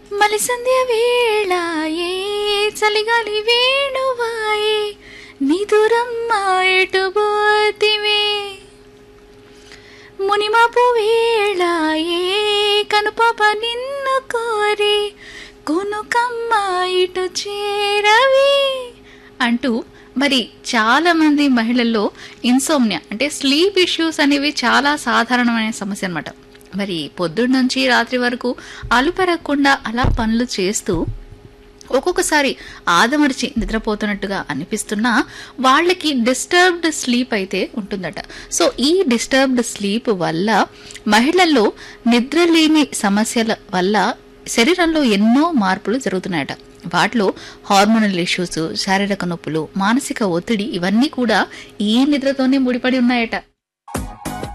మలి సంధ్య వేళాయే చలిగాలి వేణువాయే నిదురమ్మ ఎటు పోతివే మునిమాపు వేళాయే కనుపాప నిన్ను కోరి కొనుకమ్మ ఇటు చేరవి అంటూ మరి చాలా మంది మహిళల్లో ఇన్సోమ్నియా అంటే స్లీప్ ఇష్యూస్ అనేవి చాలా సాధారణమైన సమస్య అనమాట మరి పొద్దున్న నుంచి రాత్రి వరకు అలుపెరగకుండా అలా పనులు చేస్తూ ఒక్కొక్కసారి ఆదమర్చి నిద్రపోతున్నట్టుగా అనిపిస్తున్నా వాళ్ళకి డిస్టర్బ్డ్ స్లీప్ అయితే ఉంటుందట సో ఈ డిస్టర్బ్డ్ స్లీప్ వల్ల మహిళల్లో నిద్రలేమి సమస్యల వల్ల శరీరంలో ఎన్నో మార్పులు జరుగుతున్నాయట వాటిలో హార్మోనల్ ఇష్యూస్ శారీరక నొప్పులు మానసిక ఒత్తిడి ఇవన్నీ కూడా ఈ నిద్రతోనే ముడిపడి ఉన్నాయట